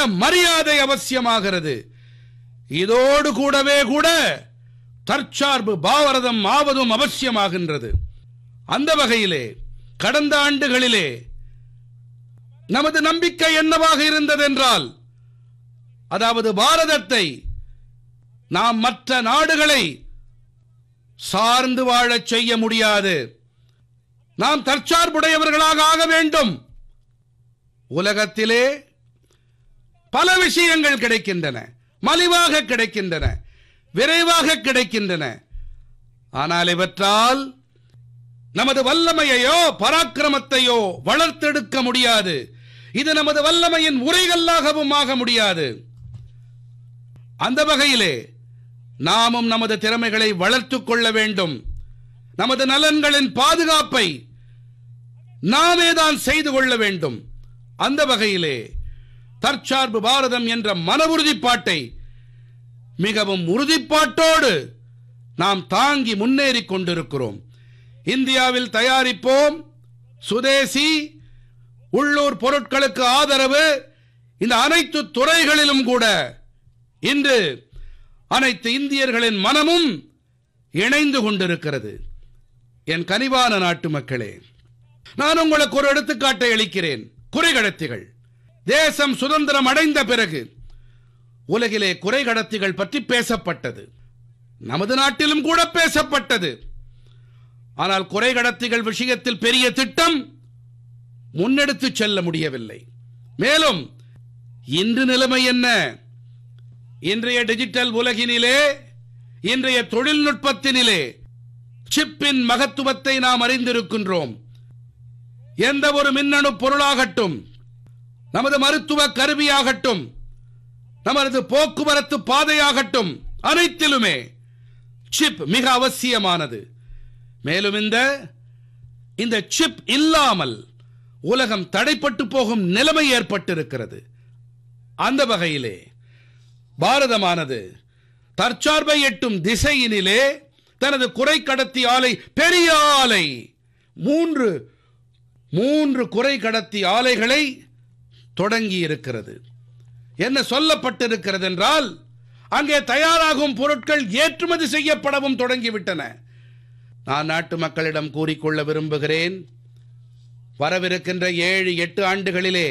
மரியாதை அவசியமாகிறது இதோடு கூடவே கூட தற்சார்பு பாவரதம் ஆவதும் அவசியமாகின்றது அந்த வகையிலே கடந்த ஆண்டுகளிலே நமது நம்பிக்கை என்னவாக இருந்ததென்றால் அதாவது பாரதத்தை நாம் மற்ற நாடுகளை சார்ந்து வாழச் செய்ய முடியாது நாம் தற்சார்புடையவர்களாக ஆக வேண்டும் உலகத்திலே பல விஷயங்கள் கிடைக்கின்றன மலிவாக கிடைக்கின்றன விரைவாக கிடைக்கின்றன ஆனால் இவற்றால் நமது வல்லமையையோ பராக்கிரமத்தையோ வளர்த்தெடுக்க முடியாது இது நமது வல்லமையின் உரைகல்லாகவும் ஆக முடியாது அந்த வகையிலே நாமும் நமது திறமைகளை வளர்த்துக் கொள்ள வேண்டும் நமது நலன்களின் பாதுகாப்பை நாமே தான் செய்து கொள்ள வேண்டும் அந்த வகையிலே தற்சார்பு பாரதம் என்ற மன உறுதிப்பாட்டை மிகவும் உறுதிப்பாட்டோடு நாம் தாங்கி முன்னேறிக் கொண்டிருக்கிறோம் இந்தியாவில் தயாரிப்போம் சுதேசி உள்ளூர் பொருட்களுக்கு ஆதரவு இந்த அனைத்து துறைகளிலும் கூட இன்று அனைத்து இந்தியர்களின் மனமும் இணைந்து கொண்டிருக்கிறது என் கனிவான நாட்டு மக்களே நான் உங்களுக்கு ஒரு எடுத்துக்காட்டை அளிக்கிறேன் குறைகடத்திகள் தேசம் சுதந்திரம் அடைந்த பிறகு உலகிலே குறைகடத்திகள் பற்றி பேசப்பட்டது நமது நாட்டிலும் கூட பேசப்பட்டது ஆனால் குறைகடத்திகள் விஷயத்தில் பெரிய திட்டம் முன்னெடுத்து செல்ல முடியவில்லை மேலும் இன்று நிலைமை என்ன இன்றைய டிஜிட்டல் உலகினிலே இன்றைய தொழில்நுட்பத்தினிலே சிப்பின் மகத்துவத்தை நாம் அறிந்திருக்கின்றோம் எந்த ஒரு மின்னணு பொருளாகட்டும் நமது மருத்துவ கருவியாகட்டும் நமது போக்குவரத்து பாதையாகட்டும் அனைத்திலுமே சிப் மிக அவசியமானது மேலும் இந்த இந்த சிப் இல்லாமல் உலகம் தடைப்பட்டு போகும் நிலைமை ஏற்பட்டிருக்கிறது அந்த வகையிலே பாரதமானது தற்சார்பை எட்டும் திசையினிலே தனது குறை கடத்தி ஆலை பெரிய ஆலை மூன்று மூன்று குறை கடத்தி ஆலைகளை தொடங்கி இருக்கிறது என்ன சொல்லப்பட்டிருக்கிறது என்றால் அங்கே தயாராகும் பொருட்கள் ஏற்றுமதி செய்யப்படவும் தொடங்கிவிட்டன நான் நாட்டு மக்களிடம் கூறிக்கொள்ள விரும்புகிறேன் வரவிருக்கின்ற ஏழு எட்டு ஆண்டுகளிலே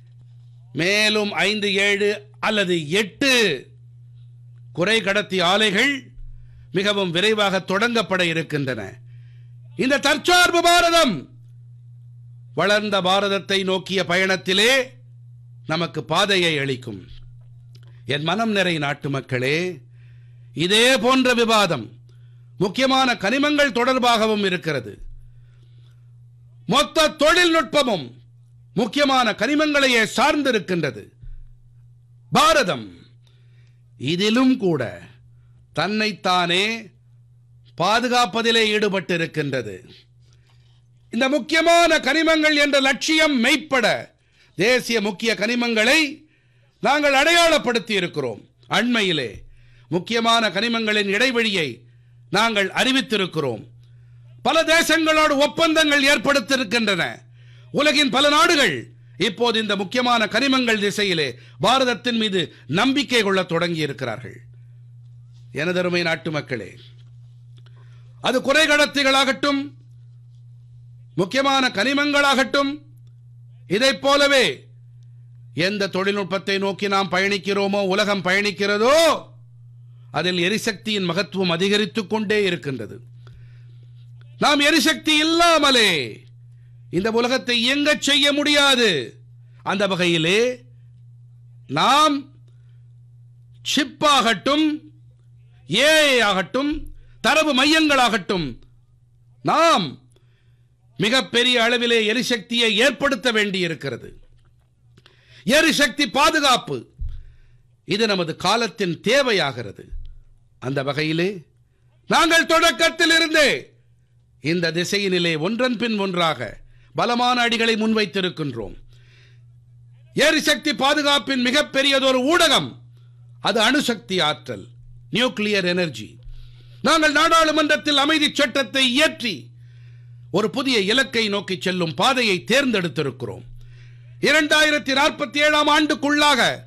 மேலும் ஐந்து ஏழு அல்லது எட்டு குறை கடத்தி ஆலைகள் மிகவும் விரைவாக தொடங்கப்பட இருக்கின்றன இந்த தற்சார்பு பாரதம் வளர்ந்த பாரதத்தை நோக்கிய பயணத்திலே நமக்கு பாதையை அளிக்கும் என் மனம் நிறை நாட்டு மக்களே இதே போன்ற விவாதம் முக்கியமான கனிமங்கள் தொடர்பாகவும் இருக்கிறது மொத்த தொழில்நுட்பமும் முக்கியமான கனிமங்களையே சார்ந்திருக்கின்றது பாரதம் இதிலும் கூட தன்னைத்தானே பாதுகாப்பதிலே ஈடுபட்டிருக்கின்றது இந்த முக்கியமான கனிமங்கள் என்ற லட்சியம் மெய்ப்பட தேசிய முக்கிய கனிமங்களை நாங்கள் அடையாளப்படுத்தி இருக்கிறோம் அண்மையிலே முக்கியமான கனிமங்களின் இடைவெளியை நாங்கள் அறிவித்திருக்கிறோம் பல தேசங்களோடு ஒப்பந்தங்கள் ஏற்படுத்தியிருக்கின்றன உலகின் பல நாடுகள் இப்போது இந்த முக்கியமான கனிமங்கள் திசையிலே பாரதத்தின் மீது நம்பிக்கை கொள்ள தொடங்கி இருக்கிறார்கள் எனதருமை நாட்டு மக்களே அது குறைகடத்திகளாகட்டும் முக்கியமான கனிமங்களாகட்டும் இதைப் போலவே எந்த தொழில்நுட்பத்தை நோக்கி நாம் பயணிக்கிறோமோ உலகம் பயணிக்கிறதோ அதில் எரிசக்தியின் மகத்துவம் அதிகரித்துக் கொண்டே இருக்கின்றது நாம் எரிசக்தி இல்லாமலே இந்த உலகத்தை இயங்கச் செய்ய முடியாது அந்த வகையிலே நாம் சிப்பாகட்டும் ஏஐ ஆகட்டும் தரவு மையங்களாகட்டும் நாம் மிகப்பெரிய அளவிலே எரிசக்தியை ஏற்படுத்த வேண்டியிருக்கிறது எரிசக்தி பாதுகாப்பு இது நமது காலத்தின் தேவையாகிறது அந்த வகையிலே நாங்கள் தொடக்கத்தில் இருந்தே இந்த திசையினிலே ஒன்றன் பின் ஒன்றாக பலமான அடிகளை முன்வைத்திருக்கின்றோம் எரிசக்தி பாதுகாப்பின் மிகப்பெரியதொரு ஊடகம் அது அணுசக்தி ஆற்றல் நியூக்ளியர் எனர்ஜி நாங்கள் நாடாளுமன்றத்தில் அமைதி சட்டத்தை இயற்றி ஒரு புதிய இலக்கை நோக்கி செல்லும் பாதையை தேர்ந்தெடுத்திருக்கிறோம் இரண்டாயிரத்தி நாற்பத்தி ஏழாம் ஆண்டுக்குள்ளாக